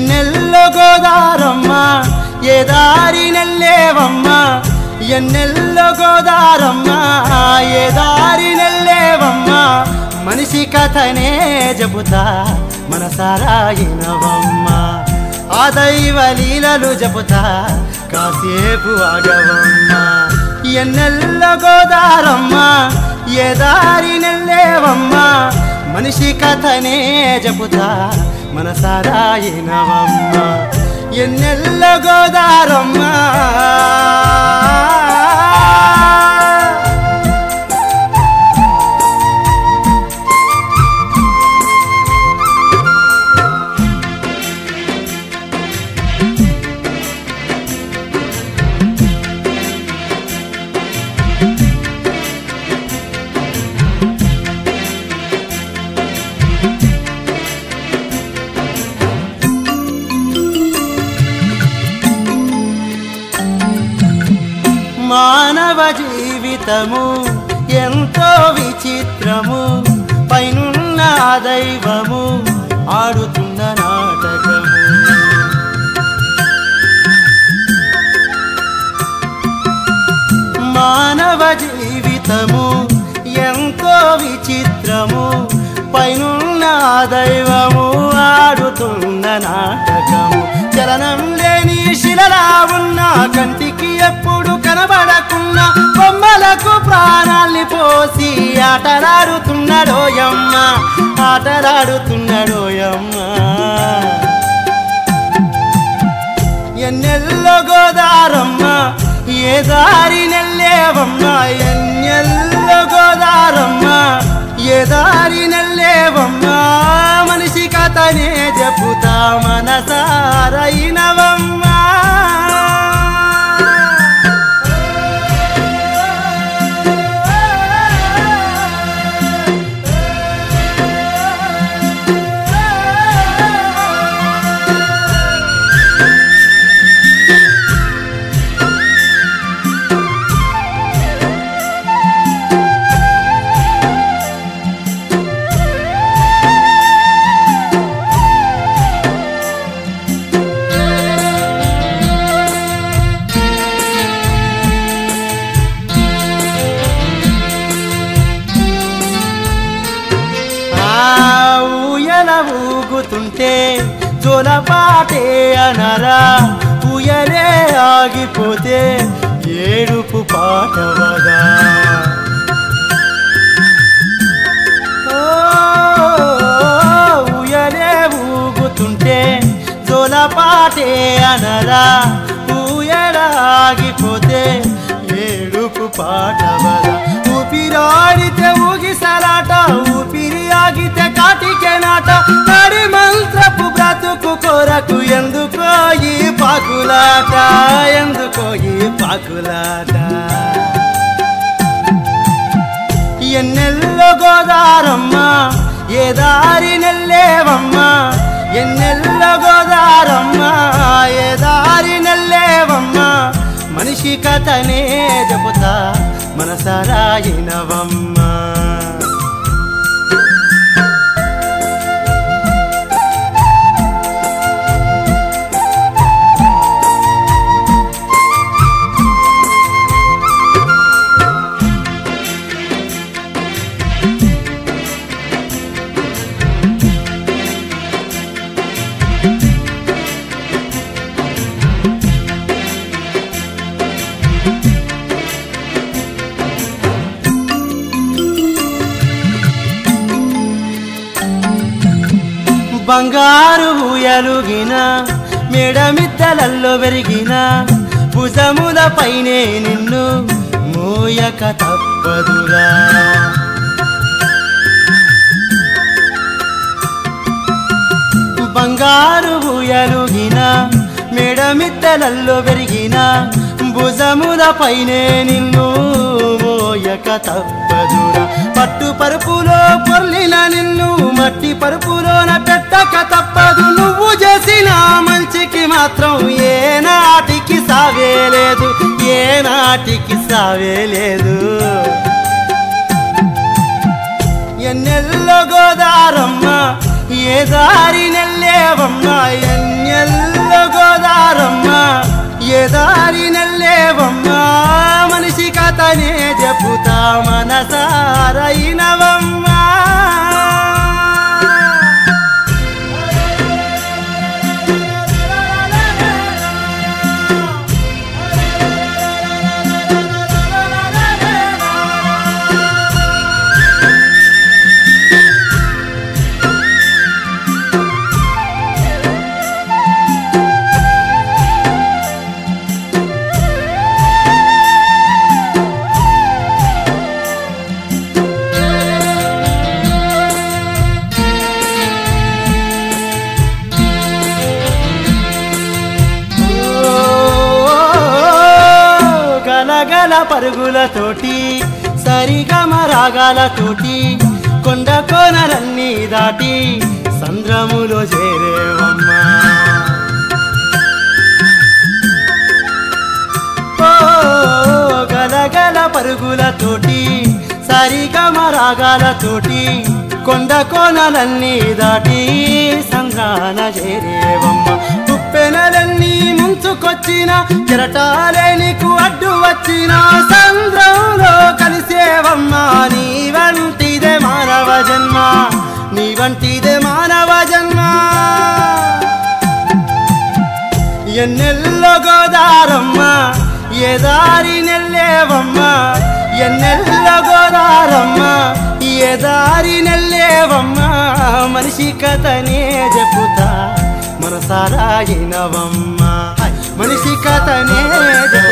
ఎన్నెల్లో గోదారమ్మ ఏ దారి నెల్లేవమ్మ ఎన్నెల్లో గోదారమ్మ ఏ దారి నెల్లేవమ్మ మనిషి కథనే చెబుతా మనసారాయినవమ్మ ఆ దైవ లీలలు చెబుతా కాసేపు ఆగవమ్మ ఎన్నెల్లో గోదారమ్మ ఏ దారి నెల్లేవమ్మ మనిషి కథనే చెబుతా మనసారాయినవమ్మ ఎన్నెల్ల గోదారమ్మ మానవ జీవితము ఎంతో విచిత్రము పైనున్న ఆ దైవము ఆడుతున్న నాటకము మానవ జీవితము ఎంతో విచిత్రము పైనున్న ఆ దైవము ఆడుతున్న నాటకము చలనం లేని శిలలా ఉన్న కంటికి ఎప్పుడు కనబడకున్న బొమ్మలకు ప్రాణాల్ని పోసి ఆటలాడుతున్నాడోయమ్మ ఆటలాడుతున్నాడోయమ్మ ఎన్నెల్లో గోదారమ్మ ఏ దారి నెల్లేవమ్మ ఎన్నెల్లో గోదారమ్మ ఏ దారి నెల్లేవమ్మ మనిషి కథనే చెప్పుతా మనసారైనవమ్మ ఆ ఊయల ఊగుతుంటే జోలపాటే అనరా ఊయలే ఆగిపోతే ఏడుపు పాటవగా ఓ, ఊయలే ఊగుతుంటే జోలపాటే అనరా ఊయల ఆగిపోతే ఏడుపు పాటవగా ఊపిరాడితే ఊగిసలాట ఊపిరి ఆగితే కాటికే నాట నడి మంత్రపు బ్రతుకు కొరకు ఎందుకో ఈ పాకులాట ఎందుకో ఈ పాకులాట ఎన్నెల్లో గోదారమ్మ ఏ దారి నెల్లేవమ్మ ఎన్నెల్లో గోదారమ్మ ఏ దారి నెల్లేవమ్మ మనిషి కథనే చెబుతా మనసరాయినవమ్మ బంగారు ఎలుగిన మెడమిద్దలల్లో పెరిగిన భుజముల పైనే నిన్ను మోయక తప్పదురా బంగారు ఎలుగిన మెడమిద్దలల్లో పెరిగిన భుజముల పైనే నిన్ను మోయక తప్పదురా పట్టు పరుపులో పొర్లిన నిన్ను మట్టి పరుపులోన పెట్టక తప్పదు నువ్వు చేసిన మంచికి మాత్రం ఏ నాటికి సావే లేదు ఏ నాటికి సావే లేదు ఎన్నెల్లో గోదారమ్మ ఏ దారి నెల్లేవమ్మ ఎన్నెల్లో గోదారమ్మ ఏ దారి నెల్లేవమ్మ మనిషి కథనే చెప్పుతా మనసారైనవమ్మ గలగల పరుగులతోటి సరిగమ రాగాలతోటి కొండ కోనలన్నీ దాటి సంద్రములో చేరేవమ్మా ఓ గలగల పరుగులతోటి సరిగమ రాగాలతోటి కొండ కోనలన్నీ దాటి సంద్రాన చేరేవమ్మ ఉప్పెనలన్నీ ముంచుకొచ్చిన కెరటాలే నీకు అడ్డు వచ్చిన సంద్రంలో కలిసేవమ్మ నీ వంటిదే మానవ జన్మ నీ వంటిదే మానవ జన్మ ఎన్నెల్లో గోదారమ్మ ఏ దారి నెల్లేవమ్మ ఎన్నెల్లో గోదారమ్మ ఏ దారి నెల్లేవమ్మ మనిషి కథనే చెప్పుతా మనసారాయినవమ్మ మనిషి కథనే చెప్పుతా